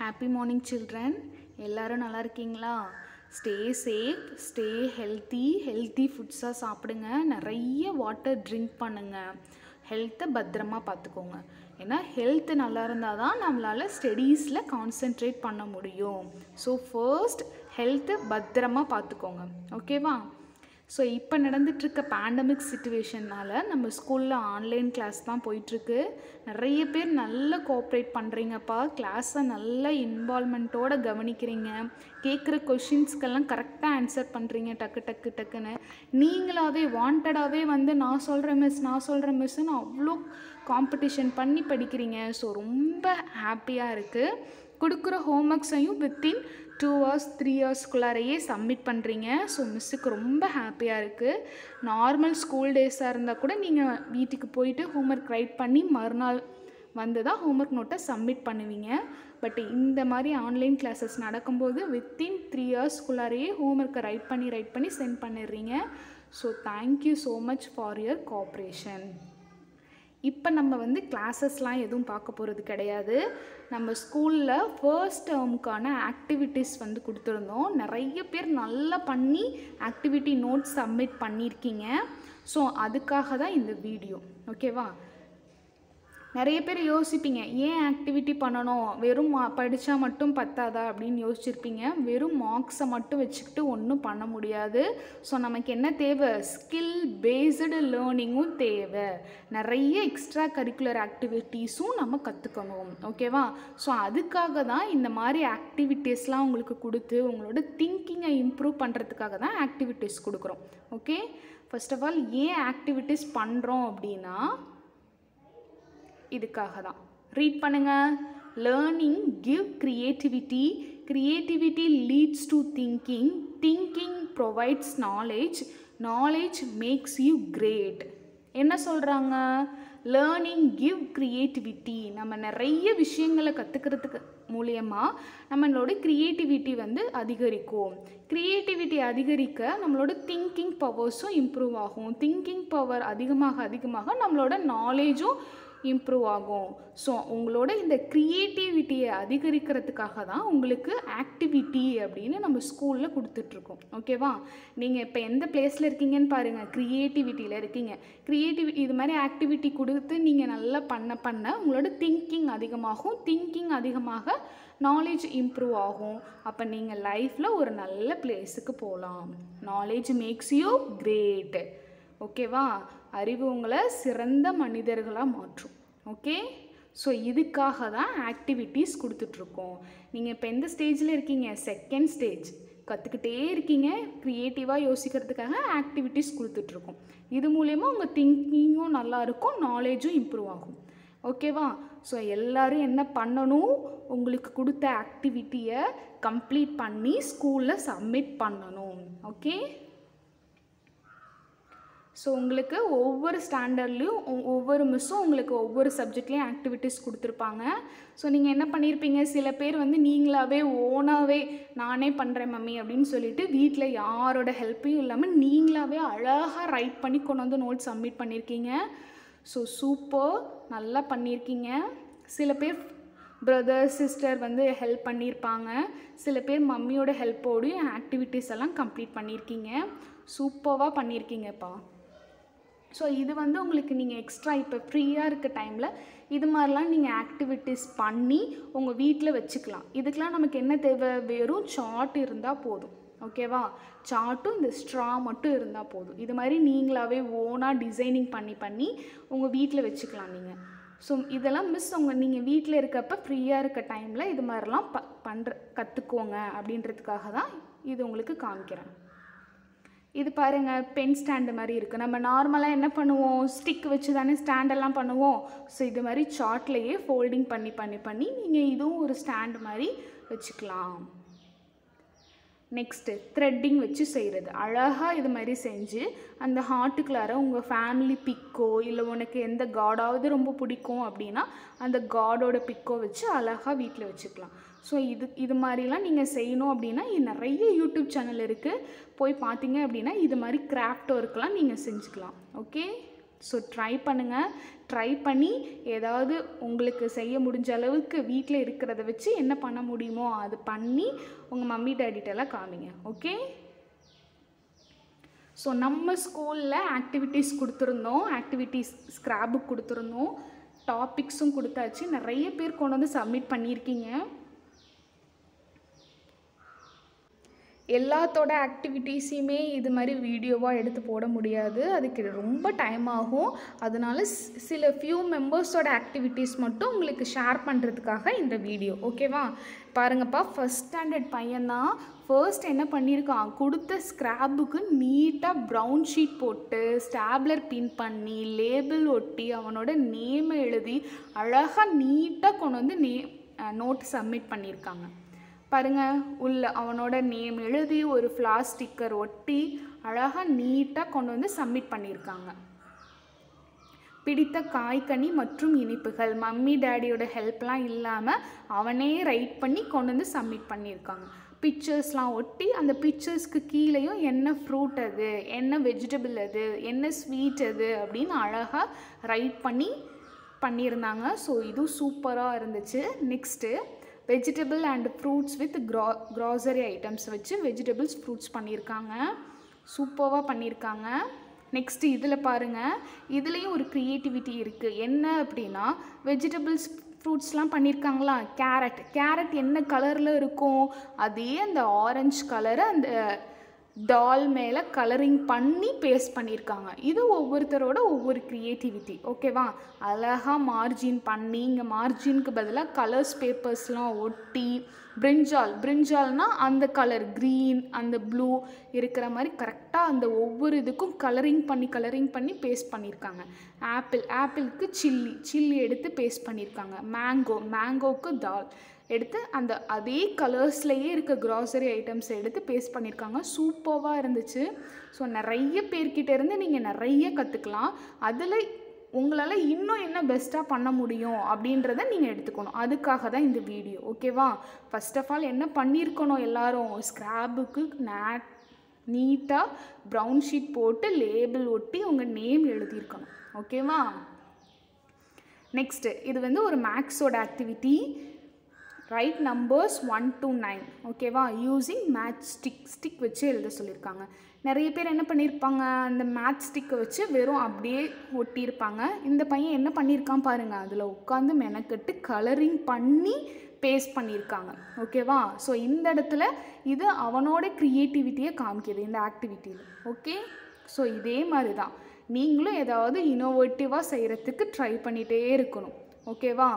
happy morning children எல்லாரும் நல்லா இருக்கீங்களா stay safe stay healthy healthy ஃபுட்ஸாக சாப்பிடுங்க நிறைய வாட்டர் ட்ரிங்க் பண்ணுங்க ஹெல்த்தை பத்திரமா பார்த்துக்கோங்க ஏன்னா ஹெல்த் நல்லா இருந்தால் தான் நம்மளால் ஸ்டடீஸில் கான்சென்ட்ரேட் பண்ண முடியும் ஸோ ஃபர்ஸ்ட் ஹெல்த்தை பத்திரமா பார்த்துக்கோங்க ஓகேவா ஸோ இப்போ நடந்துட்டுருக்க பேண்டமிக் சுச்சுவேஷனால் நம்ம ஸ்கூலில் ஆன்லைன் கிளாஸ் தான் போயிட்டுருக்கு நிறைய பேர் நல்லா கோஆப்ரேட் பண்ணுறீங்கப்பா கிளாஸை நல்ல இன்வால்மெண்ட்டோடு கவனிக்கிறீங்க கேட்குற கொஷின்ஸ்க்கெல்லாம் கரெக்டாக ஆன்சர் பண்ணுறீங்க டக்கு டக்கு டக்குன்னு நீங்களாவே வாண்டடாகவே வந்து நான் சொல்கிறேன் மிஸ் நான் சொல்கிறேன் மிஸ்ன்னு அவ்வளோ காம்படிஷன் பண்ணி படிக்கிறீங்க ஸோ ரொம்ப ஹாப்பியாக இருக்குது கொடுக்குற ஹோம்ஒர்க்ஸையும் வித்தின் டூ ஹவர்ஸ் த்ரீ ஹவர்ஸ்க்குள்ளாரையே சப்மிட் பண்ணுறீங்க ஸோ மிஸ்ஸுக்கு ரொம்ப ஹாப்பியாக இருக்குது நார்மல் ஸ்கூல் டேஸாக இருந்தால் கூட நீங்கள் வீட்டுக்கு போயிட்டு ஹோம்ஒர்க் ரைட் பண்ணி மறுநாள் வந்து தான் ஹோம்ஒர்க் நோட்டை சப்மிட் பண்ணுவீங்க பட் இந்த மாதிரி ஆன்லைன் கிளாஸஸ் நடக்கும்போது வித்தின் த்ரீ ஹவர்ஸ்க்குள்ளாரையே ஹோம்ஒர்க்கை ரைட் பண்ணி ரைட் பண்ணி சென்ட் பண்ணிடுறீங்க so thank you so much for your cooperation இப்போ நம்ம வந்து கிளாஸஸ்லாம் எதுவும் பார்க்க போகிறது கிடையாது நம்ம ஸ்கூலில் ஃபர்ஸ்ட் டேர்முக்கான ஆக்டிவிட்டீஸ் வந்து கொடுத்துருந்தோம் நிறைய பேர் நல்லா பண்ணி ஆக்டிவிட்டி நோட்ஸ் சப்மிட் பண்ணியிருக்கீங்க ஸோ அதுக்காக தான் இந்த வீடியோ ஓகேவா நிறைய பேர் யோசிப்பீங்க ஏன் ஆக்டிவிட்டி பண்ணணும் வெறும் படித்தா மட்டும் பத்தாதா அப்படின்னு யோசிச்சிருப்பீங்க வெறும் மார்க்ஸை மட்டும் வச்சுக்கிட்டு ஒன்றும் பண்ண முடியாது ஸோ நமக்கு என்ன தேவை ஸ்கில் பேஸ்டு லேர்னிங்கும் தேவை நிறைய எக்ஸ்ட்ரா கரிக்குலர் ஆக்டிவிட்டீஸும் நம்ம கற்றுக்கணும் ஓகேவா ஸோ அதுக்காக தான் இந்த மாதிரி ஆக்டிவிட்டீஸ்லாம் உங்களுக்கு கொடுத்து உங்களோட திங்கிங்கை இம்ப்ரூவ் பண்ணுறதுக்காக தான் ஆக்டிவிட்டீஸ் கொடுக்குறோம் ஓகே ஃபர்ஸ்ட் ஆஃப் ஆல் ஏன் ஆக்டிவிட்டீஸ் பண்ணுறோம் அப்படின்னா இதுக்காக தான் ரீட் பண்ணுங்க learning give creativity creativity leads to thinking thinking provides knowledge knowledge makes you great என்ன சொல்கிறாங்க லேர்னிங் கிவ் க்ரியேட்டிவிட்டி நம்ம நிறைய விஷயங்களை கற்றுக்கிறதுக்கு மூலியமாக நம்மளோட க்ரியேட்டிவிட்டி வந்து அதிகரிக்கும் க்ரியேட்டிவிட்டி அதிகரிக்க நம்மளோட திங்கிங் பவர்ஸும் இம்ப்ரூவ் ஆகும் திங்கிங் பவர் அதிகமாக அதிகமாக நம்மளோட நாலேஜும் இம்ப்ரூவ் ஆகும் ஸோ உங்களோட இந்த க்ரியேட்டிவிட்டியை அதிகரிக்கிறதுக்காக தான் உங்களுக்கு ஆக்டிவிட்டி அப்படின்னு நம்ம ஸ்கூலில் கொடுத்துட்ருக்கோம் ஓகேவா நீங்கள் இப்போ எந்த பிளேஸில் இருக்கீங்கன்னு பாருங்கள் க்ரியேட்டிவிட்டியில் இருக்கீங்க க்ரியேட்டிவிட்டி இது மாதிரி ஆக்டிவிட்டி கொடுத்து நீங்கள் நல்லா பண்ண பண்ண உங்களோட திங்கிங் அதிகமாகும் திங்கிங் அதிகமாக நாலேஜ் இம்ப்ரூவ் ஆகும் அப்போ நீங்கள் லைஃப்பில் ஒரு நல்ல பிளேஸுக்கு போகலாம் நாலேஜ் மேக்ஸ் யூ கிரேட் ஓகேவா அறிவு உங்களை சிறந்த மனிதர்களாக மாற்றும் ஓகே ஸோ இதுக்காக தான் ஆக்டிவிட்டீஸ் கொடுத்துட்ருக்கோம் நீங்கள் இப்போ எந்த ஸ்டேஜில் இருக்கீங்க செகண்ட் ஸ்டேஜ் கற்றுக்கிட்டே இருக்கீங்க க்ரியேட்டிவாக யோசிக்கிறதுக்காக ஆக்டிவிட்டீஸ் கொடுத்துட்ருக்கோம் இது மூலயமா உங்கள் திங்கிங்கும் நல்லாயிருக்கும் நாலேஜும் இம்ப்ரூவ் ஆகும் ஓகேவா ஸோ எல்லோரும் என்ன பண்ணணும் உங்களுக்கு கொடுத்த ஆக்டிவிட்டியை கம்ப்ளீட் பண்ணி ஸ்கூலில் சப்மிட் பண்ணணும் ஓகே ஸோ உங்களுக்கு ஒவ்வொரு ஸ்டாண்டர்ட்லேயும் ஒவ்வொரு மிஸ்ஸும் உங்களுக்கு ஒவ்வொரு சப்ஜெக்ட்லேயும் ஆக்டிவிட்டீஸ் கொடுத்துருப்பாங்க ஸோ நீங்கள் என்ன பண்ணியிருப்பீங்க சில பேர் வந்து நீங்களாகவே ஓனாகவே நானே பண்ணுறேன் மம்மி அப்படின்னு சொல்லிட்டு வீட்டில் யாரோட ஹெல்ப்பையும் இல்லாமல் நீங்களாகவே அழகாக ரைட் பண்ணி கொண்டு வந்து நோட்ஸ் சப்மிட் பண்ணியிருக்கீங்க ஸோ சூப்பர் நல்லா பண்ணியிருக்கீங்க சில பேர் பிரதர் சிஸ்டர் வந்து ஹெல்ப் பண்ணியிருப்பாங்க சில பேர் மம்மியோட ஹெல்ப்போடையும் ஆக்டிவிட்டீஸ் எல்லாம் கம்ப்ளீட் பண்ணியிருக்கீங்க சூப்பராக பண்ணியிருக்கீங்கப்பா ஸோ இது வந்து உங்களுக்கு நீங்கள் எக்ஸ்ட்ரா இப்போ ஃப்ரீயாக இருக்க டைமில் இது மாதிரிலாம் நீங்கள் ஆக்டிவிட்டீஸ் பண்ணி உங்கள் வீட்டில் வச்சுக்கலாம் இதுக்கெலாம் நமக்கு என்ன தேவை வெறும் சார்ட் இருந்தால் போதும் ஓகேவா சார்ட்டும் இந்த ஸ்ட்ரா மட்டும் இருந்தால் போதும் இது மாதிரி நீங்களாகவே ஓனாக டிசைனிங் பண்ணி பண்ணி உங்கள் வீட்டில் வச்சுக்கலாம் நீங்கள் ஸோ இதெல்லாம் மிஸ் உங்கள் நீங்கள் வீட்டில் இருக்கப்ப ஃப்ரீயாக இருக்க டைமில் இது மாதிரிலாம் ப பண்ணுற கற்றுக்கோங்க அப்படின்றதுக்காக தான் இது உங்களுக்கு காமிக்கிறேன் இது பாருங்கள் பென் ஸ்டாண்டு மாதிரி இருக்குது நம்ம நார்மலாக என்ன பண்ணுவோம் ஸ்டிக் வச்சு தானே ஸ்டாண்டெல்லாம் பண்ணுவோம் ஸோ இது மாதிரி சார்ட்லேயே ஃபோல்டிங் பண்ணி பண்ணி பண்ணி நீங்கள் இதுவும் ஒரு ஸ்டாண்டு மாதிரி வச்சுக்கலாம் நெக்ஸ்ட்டு த்ரெட்டிங் வச்சு செய்கிறது அழகாக இது மாதிரி செஞ்சு அந்த ஹார்ட்டுக்குள்ளார உங்கள் ஃபேமிலி பிக்கோ இல்லை உனக்கு எந்த காடாவது ரொம்ப பிடிக்கும் அப்படின்னா அந்த காடோட பிக்கோ வச்சு அழகாக வீட்டில் வச்சுக்கலாம் ஸோ இது இது மாதிரிலாம் நீங்கள் செய்யணும் அப்படின்னா நிறைய யூடியூப் சேனல் இருக்குது போய் பார்த்தீங்க அப்படின்னா இது மாதிரி கிராஃப்ட் ஒர்க்லாம் நீங்கள் செஞ்சுக்கலாம் ஓகே ஸோ ட்ரை பண்ணுங்கள் ட்ரை பண்ணி ஏதாவது உங்களுக்கு செய்ய முடிஞ்ச அளவுக்கு வீட்டில் இருக்கிறத வச்சு என்ன பண்ண முடியுமோ அது பண்ணி உங்கள் மம்மி டேடிட்டெல்லாம் காமிங்க ஓகே ஸோ நம்ம ஸ்கூலில் ஆக்டிவிட்டீஸ் கொடுத்துருந்தோம் ஆக்டிவிட்டீஸ் ஸ்க்ராபுக் கொடுத்துருந்தோம் டாபிக்ஸும் கொடுத்தாச்சு நிறைய பேர் கொண்டு வந்து சப்மிட் பண்ணியிருக்கீங்க எல்லாத்தோட ஆக்டிவிட்டீஸையுமே இது மாதிரி வீடியோவாக எடுத்து போட முடியாது அதுக்கு ரொம்ப டைம் ஆகும் அதனால ஸ்- சில ஃபியூ மெம்பர்ஸோட ஆக்டிவிட்டீஸ் மட்டும் உங்களுக்கு ஷேர் பண்ணுறதுக்காக இந்த வீடியோ ஓகேவா பாருங்கப்பா ஃபஸ்ட் ஸ்டாண்டர்ட் பையன்தான் ஃபர்ஸ்ட் என்ன பண்ணியிருக்கான் கொடுத்த ஸ்க்ராப்புக்கு நீட்டாக ப்ரௌன் ஷீட் போட்டு ஸ்டாப்லர் பின் பண்ணி லேபிள் ஒட்டி அவனோட நேமை எழுதி அழகாக நீட்டாக கொண்டு வந்து நே நோட் சப்மிட் பண்ணியிருக்காங்க பாருங்க உள்ள அவனோட நேம் எழுதி ஒரு ஃப்ளார் ஸ்டிக்கர் ஒட்டி அழகாக நீட்டாக கொண்டு வந்து சப்மிட் பண்ணியிருக்காங்க பிடித்த காய்கனி மற்றும் இனிப்புகள் மம்மி டேடியோட ஹெல்ப்லாம் இல்லாமல் அவனே ரைட் பண்ணி கொண்டு வந்து சப்மிட் பண்ணியிருக்காங்க பிக்சர்ஸ்லாம் ஒட்டி அந்த பிக்சர்ஸ்க்கு கீழேயும் என்ன ஃப்ரூட் அது என்ன வெஜிடபிள் அது என்ன ஸ்வீட் அது அப்படின்னு அழகாக ரைட் பண்ணி பண்ணியிருந்தாங்க ஸோ இதுவும் சூப்பராக இருந்துச்சு next vegetable and fruits with க்ரா க்ராசரி ஐட்டம்ஸ் வச்சு வெஜிடபிள்ஸ் ஃப்ரூட்ஸ் பண்ணியிருக்காங்க சூப்பராக பண்ணியிருக்காங்க நெக்ஸ்ட்டு இதில் பாருங்கள் இதுலேயும் ஒரு க்ரியேட்டிவிட்டி இருக்குது என்ன அப்படின்னா வெஜிடபிள்ஸ் ஃப்ரூட்ஸ்லாம் பண்ணியிருக்காங்களா கேரட் கேரட் என்ன கலரில் இருக்கும் அதே அந்த ஆரஞ்சு கலரை அந்த டால் மேலே கலரிங் பண்ணி பேஸ்ட் பண்ணியிருக்காங்க இது ஒவ்வொருத்தரோட ஒவ்வொரு க்ரியேட்டிவிட்டி ஓகேவா அழகாக மார்ஜின் பண்ணி இங்கே மார்ஜினுக்கு பதிலாக கலர்ஸ் பேப்பர்ஸ்லாம் ஒட்டி பிரிஞ்சால் பிரிஞ்சால்னா அந்த கலர் க்ரீன் அந்த ப்ளூ இருக்கிற மாதிரி கரெக்டாக அந்த ஒவ்வொரு இதுக்கும் கலரிங் பண்ணி கலரிங் பண்ணி பேஸ்ட் பண்ணியிருக்காங்க ஆப்பிள் ஆப்பிளுக்கு சில்லி சில்லி எடுத்து பேஸ்ட் பண்ணியிருக்காங்க மேங்கோ மேங்கோவுக்கு தால் எடுத்து அந்த அதே கலர்ஸ்லேயே இருக்க க்ராசரி ஐட்டம்ஸ் எடுத்து பேஸ்ட் பண்ணியிருக்காங்க சூப்பராக இருந்துச்சு ஸோ நிறைய பேர்கிட்ட இருந்து நீங்கள் நிறைய கற்றுக்கலாம் அதில் உங்களால் இன்னும் என்ன பெஸ்ட்டாக பண்ண முடியும் அப்படின்றத நீங்கள் எடுத்துக்கணும் அதுக்காக தான் இந்த வீடியோ ஓகேவா ஃபர்ஸ்ட் ஆஃப் ஆல் என்ன பண்ணியிருக்கணும் எல்லாரும் ஸ்க்ராபுக்கு நேட் நீட்டாக ப்ரௌன் ஷீட் போட்டு லேபிள் ஒட்டி உங்கள் நேம் எழுதியிருக்கணும் ஓகேவா நெக்ஸ்ட்டு இது வந்து ஒரு மேக்ஸோட activity write numbers one to nine ஓகேவா யூஸிங் மேட்ச் ஸ்டிக் ஸ்டிக் வச்சு எழுத சொல்லியிருக்காங்க நிறைய பேர் என்ன பண்ணியிருப்பாங்க அந்த மேட்ச் ஸ்டிக்கை வச்சு வெறும் அப்படியே ஒட்டியிருப்பாங்க இந்த பையன் என்ன பண்ணியிருக்கான் பாருங்கள் அதில் உட்காந்து மெனக்கெட்டு கலரிங் பண்ணி பேஸ்ட் பண்ணியிருக்காங்க ஓகேவா ஸோ இந்த இடத்துல இது அவனோட க்ரியேட்டிவிட்டியை காமிக்குது இந்த ஆக்டிவிட்டியில் ஓகே ஸோ இதே மாதிரி தான் நீங்களும் ஏதாவது இனோவேட்டிவாக செய்கிறதுக்கு ட்ரை பண்ணிகிட்டே இருக்கணும் ஓகேவா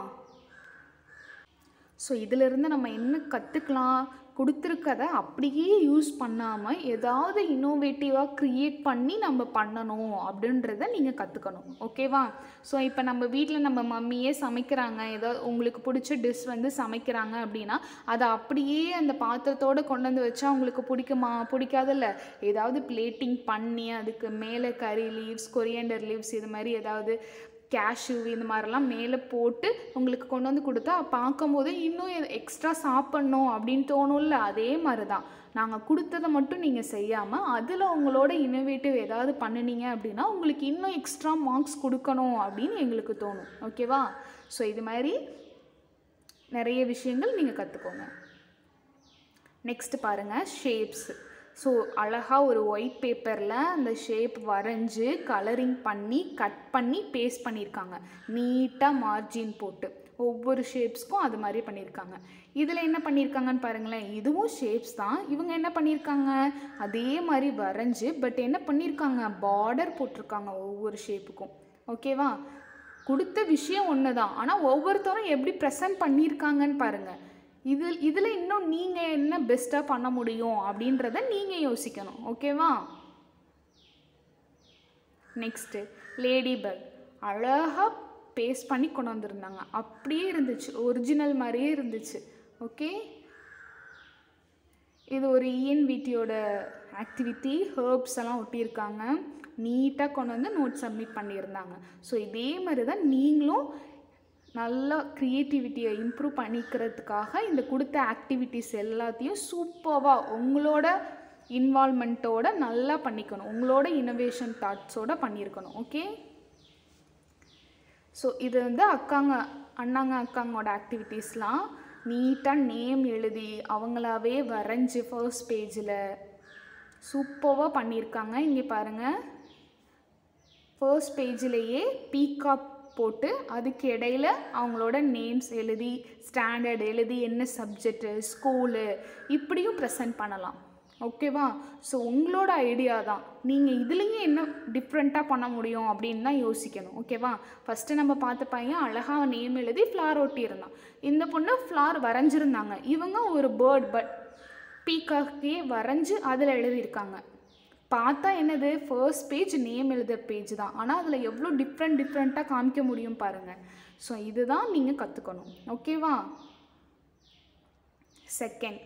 ஸோ இதிலிருந்து நம்ம என்ன கற்றுக்கலாம் கொடுத்துருக்கத அப்படியே யூஸ் பண்ணாமல் ஏதாவது இன்னோவேட்டிவாக க்ரியேட் பண்ணி நம்ம பண்ணணும் அப்படின்றத நீங்கள் கற்றுக்கணும் ஓகேவா ஸோ இப்போ நம்ம வீட்டில் நம்ம மம்மியே சமைக்கிறாங்க ஏதோ உங்களுக்கு பிடிச்ச டிஷ் வந்து சமைக்கிறாங்க அப்படின்னா அதை அப்படியே அந்த பாத்திரத்தோடு கொண்டு வந்து வச்சா உங்களுக்கு பிடிக்குமா பிடிக்காதுல்ல ஏதாவது பிளேட்டிங் பண்ணி அதுக்கு மேலே கறி லீவ்ஸ் கொரியண்டர் லீவ்ஸ் இது மாதிரி ஏதாவது கேஷ்யூ இந்த மாதிரிலாம் மேலே போட்டு உங்களுக்கு கொண்டு வந்து கொடுத்தா பார்க்கும்போது இன்னும் எக்ஸ்ட்ரா சாப்பிட்ணும் அப்படின்னு தோணும்ல அதே மாதிரி தான் நாங்கள் கொடுத்ததை மட்டும் நீங்கள் செய்யாமல் அதில் உங்களோட இன்னோவேட்டிவ் ஏதாவது பண்ணினீங்க அப்படின்னா உங்களுக்கு இன்னும் எக்ஸ்ட்ரா மார்க்ஸ் கொடுக்கணும் அப்படின்னு எங்களுக்கு தோணும் ஓகேவா ஸோ இது மாதிரி நிறைய விஷயங்கள் நீங்கள் கற்றுக்கோங்க நெக்ஸ்ட் பாருங்கள் ஷேப்ஸ் ஸோ அழகாக ஒரு ஒயிட் பேப்பரில் அந்த ஷேப் வரைஞ்சி கலரிங் பண்ணி கட் பண்ணி பேஸ்ட் பண்ணியிருக்காங்க நீட்டாக மார்ஜின் போட்டு ஒவ்வொரு ஷேப்ஸ்க்கும் அது மாதிரி பண்ணியிருக்காங்க இதில் என்ன பண்ணியிருக்காங்கன்னு பாருங்களேன் இதுவும் ஷேப்ஸ் தான் இவங்க என்ன பண்ணியிருக்காங்க அதே மாதிரி வரைஞ்சி பட் என்ன பண்ணியிருக்காங்க பார்டர் போட்டிருக்காங்க ஒவ்வொரு ஷேப்புக்கும் ஓகேவா கொடுத்த விஷயம் ஒன்று தான் ஆனால் ஒவ்வொருத்தரும் எப்படி ப்ரெசன்ட் பண்ணியிருக்காங்கன்னு பாருங்கள் இதில் இதில் இன்னும் நீங்கள் என்ன பெஸ்ட்டாக பண்ண முடியும் அப்படின்றத நீங்கள் யோசிக்கணும் ஓகேவா நெக்ஸ்ட்டு லேடி பக் அழகாக பேஸ்ட் பண்ணி கொண்டு வந்திருந்தாங்க அப்படியே இருந்துச்சு ஒரிஜினல் மாதிரியே இருந்துச்சு ஓகே இது ஒரு இஎன்விடியோட ஆக்டிவிட்டி ஹேர்ப்ஸ் எல்லாம் ஒட்டியிருக்காங்க நீட்டாக கொண்டு வந்து நோட் சப்மிட் பண்ணியிருந்தாங்க ஸோ இதே மாதிரி தான் நீங்களும் நல்லா க்ரியேட்டிவிட்டியை இம்ப்ரூவ் பண்ணிக்கிறதுக்காக இந்த கொடுத்த ஆக்டிவிட்டீஸ் எல்லாத்தையும் சூப்பராக உங்களோட இன்வால்மெண்ட்டோட நல்லா பண்ணிக்கணும் உங்களோட இனோவேஷன் தாட்ஸோட பண்ணியிருக்கணும் ஓகே ஸோ இது வந்து அக்காங்க அண்ணாங்க அக்காங்களோட ஆக்டிவிட்டீஸ்லாம் நீட்டாக நேம் எழுதி அவங்களாவே வரைஞ்சி ஃபர்ஸ்ட் பேஜில் சூப்பராக பண்ணியிருக்காங்க இங்கே பாருங்கள் ஃபர்ஸ்ட் பேஜிலேயே பீகாக் போட்டு அதுக்கு இடையில அவங்களோட நேம்ஸ் எழுதி ஸ்டாண்டர்ட் எழுதி என்ன சப்ஜெக்ட்டு ஸ்கூலு இப்படியும் ப்ரெசென்ட் பண்ணலாம் ஓகேவா ஸோ உங்களோட ஐடியா தான் நீங்கள் இதுலேயும் என்ன டிஃப்ரெண்ட்டாக பண்ண முடியும் அப்படின்னு தான் யோசிக்கணும் ஓகேவா ஃபஸ்ட்டு நம்ம பார்த்த பையன் அழகாக நேம் எழுதி ஃப்ளார் ஒட்டி இருந்தான் இந்த பொண்ணு ஃப்ளார் வரைஞ்சிருந்தாங்க இவங்க ஒரு பேர்ட் பட் பீக்காக்கே வரைஞ்சி அதில் எழுதியிருக்காங்க பார்த்தா என்னது ஃபர்ஸ்ட் பேஜ் நேம் எழுத பேஜ் தான் ஆனால் அதில் எவ்வளோ டிஃப்ரெண்ட் டிஃப்ரெண்ட்டாக காமிக்க முடியும் பாருங்கள் ஸோ இதுதான் நீங்கள் கற்றுக்கணும் ஓகேவா செகண்ட்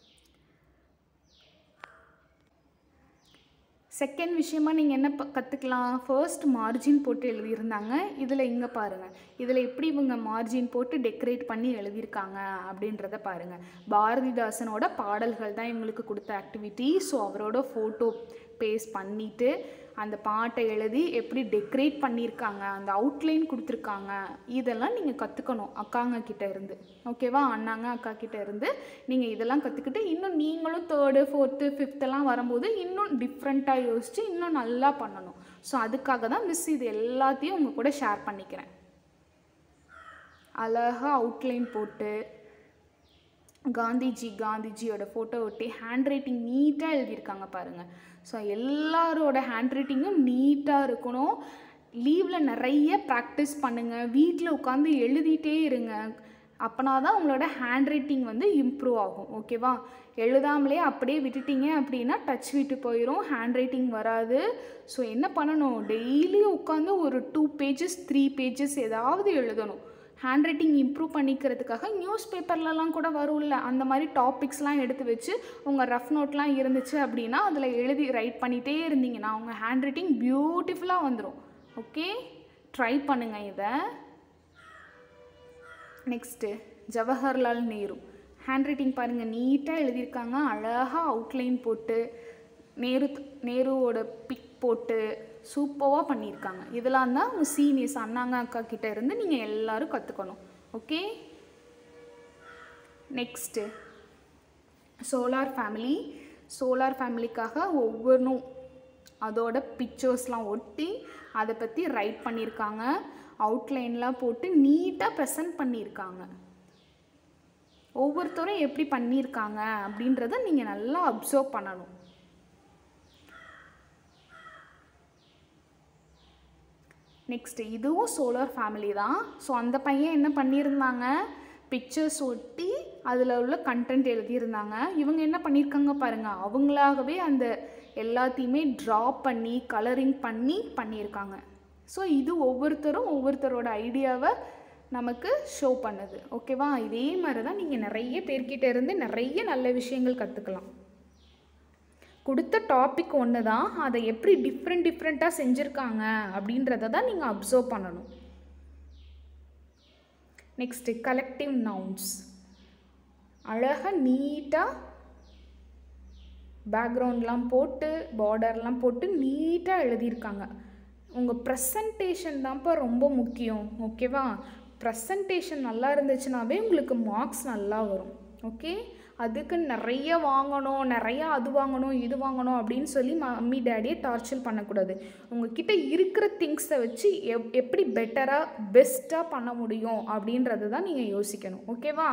செகண்ட் விஷயமா நீங்கள் என்ன ப கற்றுக்கலாம் ஃபர்ஸ்ட் மார்ஜின் போட்டு எழுதியிருந்தாங்க இதில் இங்கே பாருங்கள் இதில் எப்படி இவங்க மார்ஜின் போட்டு டெக்கரேட் பண்ணி எழுதியிருக்காங்க அப்படின்றத பாருங்கள் பாரதிதாசனோட பாடல்கள் தான் இவங்களுக்கு கொடுத்த ஆக்டிவிட்டி ஸோ அவரோட ஃபோட்டோ பேஸ்ட் பண்ணிவிட்டு அந்த பாட்டை எழுதி எப்படி டெக்கரேட் பண்ணியிருக்காங்க அந்த அவுட்லைன் கொடுத்துருக்காங்க இதெல்லாம் நீங்கள் கற்றுக்கணும் அக்காங்க கிட்ட இருந்து ஓகேவா அண்ணாங்க அக்கா கிட்ட இருந்து நீங்கள் இதெல்லாம் கற்றுக்கிட்டு இன்னும் நீங்களும் தேர்டு ஃபோர்த்து ஃபிஃப்த்தெல்லாம் வரும்போது இன்னும் டிஃப்ரெண்ட்டாக யோசித்து இன்னும் நல்லா பண்ணணும் ஸோ அதுக்காக தான் மிஸ் இது எல்லாத்தையும் உங்கள் கூட ஷேர் பண்ணிக்கிறேன் அழகாக அவுட்லைன் போட்டு காந்திஜி காந்திஜியோட ஃபோட்டோ ஒட்டி ஹேண்ட் ரைட்டிங் நீட்டாக எழுதியிருக்காங்க பாருங்கள் ஸோ எல்லாரோட ஹேண்ட் ரைட்டிங்கும் நீட்டாக இருக்கணும் லீவில் நிறைய ப்ராக்டிஸ் பண்ணுங்கள் வீட்டில் உட்காந்து எழுதிட்டே இருங்க அப்போனா தான் உங்களோட ஹேண்ட் ரைட்டிங் வந்து இம்ப்ரூவ் ஆகும் ஓகேவா எழுதாமலே அப்படியே விட்டுட்டீங்க அப்படின்னா டச் விட்டு போயிடும் ஹேண்ட் ரைட்டிங் வராது ஸோ என்ன பண்ணணும் டெய்லியும் உட்காந்து ஒரு டூ பேஜஸ் த்ரீ பேஜஸ் ஏதாவது எழுதணும் ஹேண்ட் ரைட்டிங் இம்ப்ரூவ் பண்ணிக்கிறதுக்காக நியூஸ் பேப்பர்லலாம் கூட வரும்ல அந்த மாதிரி டாபிக்ஸ்லாம் எடுத்து வச்சு உங்கள் ரஃப் நோட்லாம் இருந்துச்சு அப்படின்னா அதில் எழுதி ரைட் பண்ணிகிட்டே இருந்தீங்கன்னா உங்கள் ஹேண்ட் ரைட்டிங் பியூட்டிஃபுல்லாக வந்துடும் ஓகே ட்ரை பண்ணுங்கள் இதை next Jawaharlal Nehru handwriting பாருங்கள் நீட்டாக எழுதியிருக்காங்க அழகாக அவுட்லைன் போட்டு நேரு நேருவோட பிக் போட்டு சூப்பராக பண்ணியிருக்காங்க இதெல்லாம் தான் உங்கள் சீனியர்ஸ் அண்ணாங்க அக்கா கிட்ட இருந்து நீங்கள் எல்லாரும் கற்றுக்கணும் okay next solar family solar ஃபேமிலிக்காக ஒவ்வொன்றும் அதோட பிக்சர்ஸ்லாம் ஒட்டி அதை பற்றி ரைட் பண்ணியிருக்காங்க அவுட்லைன்லாம் போட்டு நீட்டாக ப்ரெசன்ட் பண்ணியிருக்காங்க ஒவ்வொருத்தரும் எப்படி பண்ணியிருக்காங்க அப்படின்றத நீங்கள் நல்லா அப்சர்வ் பண்ணணும் நெக்ஸ்ட்டு இதுவும் சோலார் ஃபேமிலி தான் ஸோ அந்த பையன் என்ன பண்ணியிருந்தாங்க பிக்சர்ஸ் ஒட்டி அதில் உள்ள கண்டென்ட் எழுதியிருந்தாங்க இவங்க என்ன பண்ணியிருக்காங்க பாருங்கள் அவங்களாகவே அந்த எல்லாத்தையுமே ட்ரா பண்ணி கலரிங் பண்ணி பண்ணியிருக்காங்க ஸோ இது ஒவ்வொருத்தரும் ஒவ்வொருத்தரோட ஐடியாவை நமக்கு ஷோ பண்ணுது ஓகேவா இதே மாதிரி தான் நீங்கள் நிறைய பேர்கிட்ட இருந்து நிறைய நல்ல விஷயங்கள் கற்றுக்கலாம் கொடுத்த டாபிக் ஒன்று தான் அதை எப்படி டிஃப்ரெண்ட் டிஃப்ரெண்ட்டாக செஞ்சுருக்காங்க அப்படின்றத தான் நீங்கள் அப்சர்வ் பண்ணணும் நெக்ஸ்ட்டு கலெக்டிவ் நவுன்ஸ் அழகாக நீட்டாக பேக்ரவுண்ட்லாம் போட்டு பார்டர்லாம் போட்டு நீட்டாக எழுதியிருக்காங்க உங்கள் ப்ரெசன்டேஷன் தான்ப்பா ரொம்ப முக்கியம் ஓகேவா ப்ரெசன்டேஷன் நல்லா இருந்துச்சுனாவே உங்களுக்கு மார்க்ஸ் நல்லா வரும் ஓகே அதுக்கு நிறைய வாங்கணும் நிறையா அது வாங்கணும் இது வாங்கணும் அப்படின்னு சொல்லி மம்மி டேடியை டார்ச்சர் பண்ணக்கூடாது உங்ககிட்ட இருக்கிற திங்ஸை வச்சு எப் எப்படி பெட்டராக பெஸ்ட்டாக பண்ண முடியும் அப்படின்றது தான் நீங்கள் யோசிக்கணும் ஓகேவா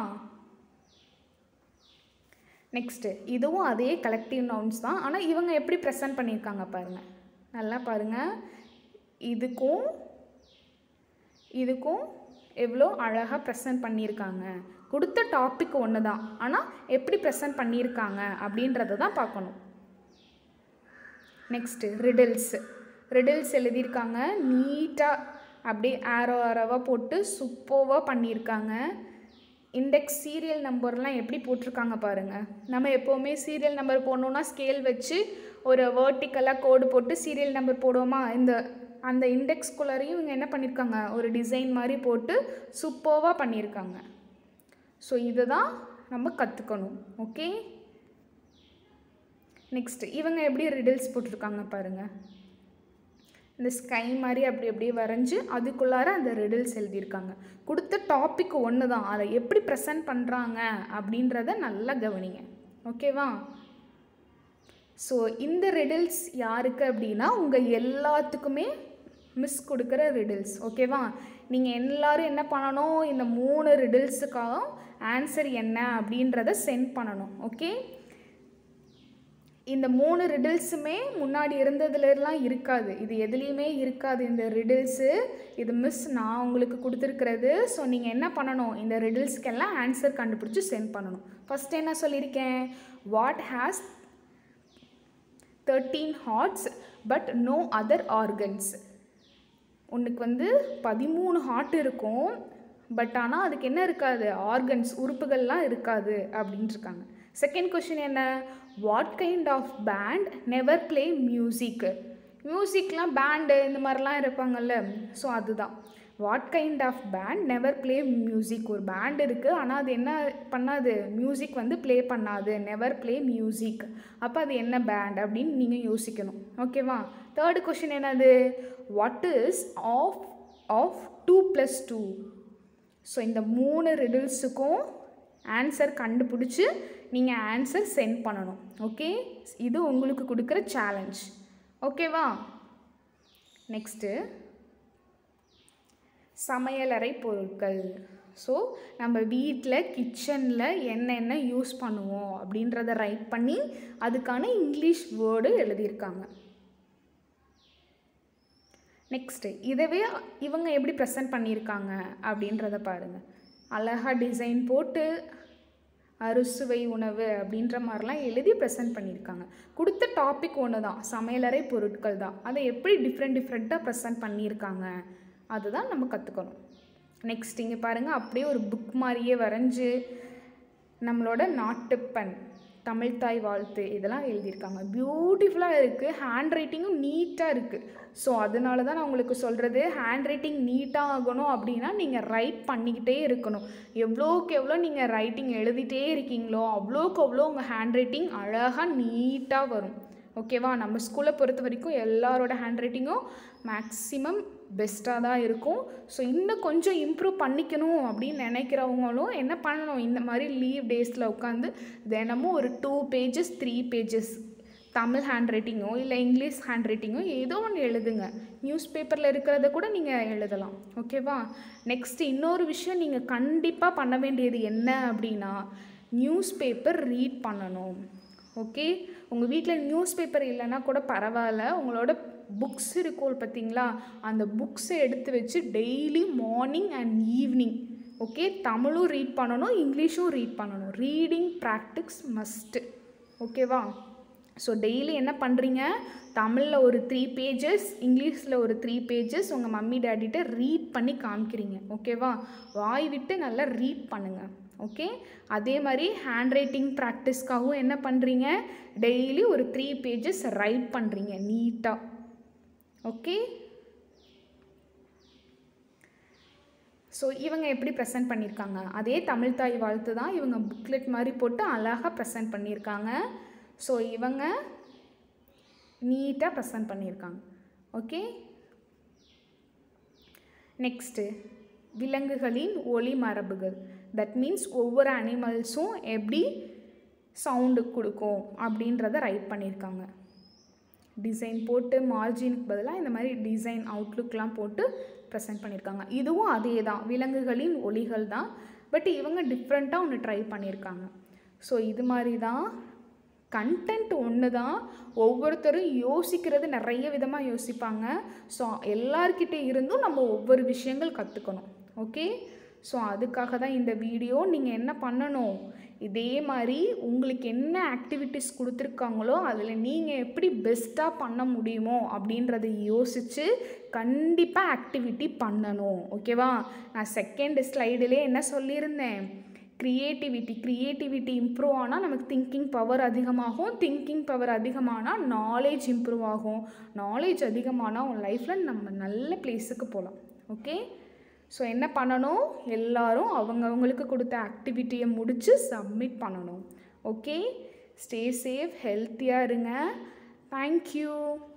நெக்ஸ்ட்டு இதுவும் அதே கலெக்டிவ் நவுன்ஸ் தான் ஆனால் இவங்க எப்படி ப்ரெசன்ட் பண்ணியிருக்காங்க பாருங்கள் நல்லா பாருங்கள் இதுக்கும் இதுக்கும் எவ்வளோ அழகாக ப்ரெசன்ட் பண்ணியிருக்காங்க கொடுத்த டாபிக் ஒன்று தான் ஆனால் எப்படி ப்ரெசன்ட் பண்ணியிருக்காங்க அப்படின்றத தான் பார்க்கணும் நெக்ஸ்ட்டு ரிடில்ஸ் ரிடில்ஸ் எழுதியிருக்காங்க நீட்டாக அப்படியே ஆரோ ஆரோவாக போட்டு சூப்பர்வாக பண்ணியிருக்காங்க இண்டெக்ஸ் சீரியல் நம்பர்லாம் எப்படி போட்டிருக்காங்க பாருங்கள் நம்ம எப்போவுமே சீரியல் நம்பர் போடணுன்னா ஸ்கேல் வச்சு ஒரு வேர்ட்டிக்கலாக கோடு போட்டு சீரியல் நம்பர் போடுவோமா இந்த அந்த இண்டெக்ஸ்குள்ளாரையும் இவங்க என்ன பண்ணியிருக்காங்க ஒரு டிசைன் மாதிரி போட்டு சூப்பர்வாக பண்ணியிருக்காங்க ஸோ இதை தான் நம்ம கற்றுக்கணும் ஓகே நெக்ஸ்ட் இவங்க எப்படி ரிடில்ஸ் போட்டிருக்காங்க பாருங்கள் இந்த ஸ்கை மாதிரி அப்படி அப்படியே வரைஞ்சி அதுக்குள்ளார அந்த ரிடில்ஸ் எழுதியிருக்காங்க கொடுத்த டாபிக் ஒன்று தான் அதை எப்படி ப்ரெசென்ட் பண்ணுறாங்க அப்படின்றத நல்லா கவனிங்க ஓகேவா ஸோ இந்த ரிடில்ஸ் யாருக்கு அப்படின்னா உங்கள் எல்லாத்துக்குமே மிஸ் கொடுக்குற ரிடில்ஸ் ஓகேவா நீங்கள் எல்லாரும் என்ன பண்ணணும் இந்த மூணு ரிடில்ஸுக்காக ஆன்சர் என்ன அப்படின்றத சென்ட் பண்ணணும் ஓகே இந்த மூணு ரிடில்ஸுமே முன்னாடி இருந்ததுலலாம் இருக்காது இது எதுலேயுமே இருக்காது இந்த ரிடில்ஸு இது மிஸ் நான் உங்களுக்கு கொடுத்துருக்கிறது ஸோ நீங்கள் என்ன பண்ணணும் இந்த ரிடில்ஸ்க்கெல்லாம் ஆன்சர் கண்டுபிடிச்சி சென்ட் பண்ணணும் ஃபஸ்ட் என்ன சொல்லியிருக்கேன் what has thirteen hearts but no other organs உனக்கு வந்து பதிமூணு ஹார்ட் இருக்கும் பட் ஆனால் அதுக்கு என்ன இருக்காது ஆர்கன்ஸ் உறுப்புகள்லாம் இருக்காது அப்படின்ட்டு இருக்காங்க செகண்ட் கொஷின் என்ன what kind of band never play music மியூசிக்லாம் பேண்டு இந்த மாதிரிலாம் இருப்பாங்கல்ல ஸோ அதுதான் what kind of band never play music ஒரு பேண்ட் இருக்குது ஆனால் அது என்ன பண்ணாது மியூசிக் வந்து ப்ளே பண்ணாது நெவர் ப்ளே மியூசிக் அப்போ அது என்ன பேண்ட் அப்படின்னு நீங்கள் யோசிக்கணும் ஓகேவா தேர்டு கொஷின் என்னது what is half of two plus two so இந்த மூணு ரிடில்ஸுக்கும் ஆன்சர் கண்டுபிடிச்சி நீங்கள் ஆன்சர் சென்ட் பண்ணணும் ஓகே இது உங்களுக்கு கொடுக்குற சேலஞ்ச் ஓகேவா நெக்ஸ்ட்டு சமையலறை பொருட்கள் ஸோ நம்ம வீட்டில் கிச்சனில் என்னென்ன யூஸ் பண்ணுவோம் அப்படின்றத ரைட் பண்ணி அதுக்கான இங்கிலீஷ் வேர்டு எழுதியிருக்காங்க நெக்ஸ்ட்டு இதவே இவங்க எப்படி ப்ரெசென்ட் பண்ணியிருக்காங்க அப்படின்றத பாருங்கள் அழகாக டிசைன் போட்டு அறுசுவை உணவு அப்படின்ற மாதிரிலாம் எழுதி ப்ரெசென்ட் பண்ணியிருக்காங்க கொடுத்த டாபிக் ஒன்று தான் சமையலறை பொருட்கள் தான் அதை எப்படி டிஃப்ரெண்ட் டிஃப்ரெண்ட்டாக ப்ரெசென்ட் பண்ணியிருக்காங்க அதுதான் நம்ம கற்றுக்கணும் நெக்ஸ்ட் இங்கே பாருங்கள் அப்படியே ஒரு புக் மாதிரியே வரைஞ்சி நம்மளோட நாட்டுப்பண் தமிழ்தாய் வாழ்த்து இதெல்லாம் எழுதியிருக்காங்க பியூட்டிஃபுல்லாக இருக்குது ஹேண்ட் ரைட்டிங்கும் நீட்டாக இருக்குது ஸோ அதனால தான் நான் உங்களுக்கு சொல்கிறது ஹேண்ட் ரைட்டிங் நீட்டாக ஆகணும் அப்படின்னா நீங்கள் ரைட் பண்ணிக்கிட்டே இருக்கணும் எவ்வளோக்கு எவ்வளோ நீங்கள் ரைட்டிங் எழுதிட்டே இருக்கீங்களோ அவ்வளோக்கு அவ்வளோ உங்கள் ஹேண்ட் ரைட்டிங் அழகாக நீட்டாக வரும் ஓகேவா நம்ம ஸ்கூலை பொறுத்த வரைக்கும் எல்லாரோட ஹேண்ட் ரைட்டிங்கும் மேக்ஸிமம் பெஸ்ட்டாக தான் இருக்கும் ஸோ இன்னும் கொஞ்சம் இம்ப்ரூவ் பண்ணிக்கணும் அப்படின்னு நினைக்கிறவங்களும் என்ன பண்ணணும் இந்த மாதிரி லீவ் டேஸில் உட்காந்து தினமும் ஒரு two pages three pages Tamil hand ரைட்டிங்கோ இல்லை இங்கிலீஷ் ஹேண்ட் ரைட்டிங்கோ ஏதோ ஒன்று எழுதுங்க நியூஸ் பேப்பரில் இருக்கிறத கூட நீங்கள் எழுதலாம் ஓகேவா நெக்ஸ்ட் இன்னொரு விஷயம் நீங்கள் கண்டிப்பாக பண்ண வேண்டியது என்ன அப்படின்னா நியூஸ் பேப்பர் ரீட் பண்ணணும் ஓகே உங்கள் வீட்டில் நியூஸ் பேப்பர் இல்லைன்னா கூட பரவாயில்ல உங்களோட புக்ஸ் இருக்கும் பார்த்தீங்களா அந்த புக்ஸை எடுத்து வச்சு daily morning and evening okay தமிழும் ரீட் பண்ணணும் இங்கிலீஷும் ரீட் பண்ணணும் ரீடிங் ப்ராக்டிக்ஸ் மஸ்ட்டு ஓகேவா ஸோ டெய்லி என்ன பண்ணுறீங்க தமிழில் ஒரு த்ரீ பேஜஸ் இங்கிலீஷில் ஒரு த்ரீ பேஜஸ் உங்கள் மம்மி டேடிகிட்ட ரீட் பண்ணி காமிக்கிறீங்க ஓகேவா வாய் விட்டு நல்லா ரீட் பண்ணுங்கள் ஓகே அதே மாதிரி ஹேண்ட் ரைட்டிங் ப்ராக்டிஸ்க்காகவும் என்ன பண்ணுறீங்க டெய்லி ஒரு த்ரீ பேஜஸ் ரைட் பண்ணுறீங்க நீட்டாக ஓகே ஸோ இவங்க எப்படி ப்ரெசென்ட் பண்ணியிருக்காங்க அதே தமிழ் தாய் வாழ்த்து தான் இவங்க புக்லெட் மாதிரி போட்டு அழகாக ப்ரெசென்ட் பண்ணியிருக்காங்க ஸோ இவங்க நீட்டாக ப்ரெசென்ட் பண்ணியிருக்காங்க ஓகே நெக்ஸ்ட்டு விலங்குகளின் ஒளி மரபுகள் தட் மீன்ஸ் ஒவ்வொரு அனிமல்ஸும் எப்படி சவுண்டு கொடுக்கும் அப்படின்றத ரைட் பண்ணியிருக்காங்க டிசைன் போட்டு மார்ஜினுக்கு பதிலாக இந்த மாதிரி டிசைன் அவுட்லுக்லாம் போட்டு ப்ரெசென்ட் பண்ணியிருக்காங்க இதுவும் அதே தான் விலங்குகளின் ஒளிகள் தான் பட் இவங்க டிஃப்ரெண்ட்டாக ஒன்று ட்ரை பண்ணியிருக்காங்க ஸோ இது மாதிரி தான் கண்டென்ட் ஒன்று தான் ஒவ்வொருத்தரும் யோசிக்கிறது நிறைய விதமாக யோசிப்பாங்க ஸோ எல்லார்கிட்ட இருந்தும் நம்ம ஒவ்வொரு விஷயங்கள் கற்றுக்கணும் ஓகே ஸோ அதுக்காக தான் இந்த வீடியோ நீங்கள் என்ன பண்ணணும் இதே மாதிரி உங்களுக்கு என்ன ஆக்டிவிட்டீஸ் கொடுத்துருக்காங்களோ அதில் நீங்கள் எப்படி பெஸ்ட்டாக பண்ண முடியுமோ அப்படின்றத யோசித்து கண்டிப்பாக ஆக்டிவிட்டி பண்ணணும் ஓகேவா நான் செகண்ட் ஸ்லைடிலே என்ன சொல்லியிருந்தேன் க்ரியேட்டிவிட்டி க்ரியேட்டிவிட்டி இம்ப்ரூவ் ஆனால் நமக்கு திங்கிங் பவர் அதிகமாகும் திங்கிங் பவர் அதிகமானால் நாலேஜ் இம்ப்ரூவ் ஆகும் நாலேஜ் அதிகமானால் உன் லைஃப்பில் நம்ம நல்ல பிளேஸுக்கு போகலாம் ஓகே ஸோ என்ன பண்ணணும் எல்லாரும் அவங்கவுங்களுக்கு கொடுத்த ஆக்டிவிட்டியை முடித்து சப்மிட் பண்ணணும் ஓகே ஸ்டே சேஃப் ஹெல்த்தியாக இருங்க தேங்க்யூ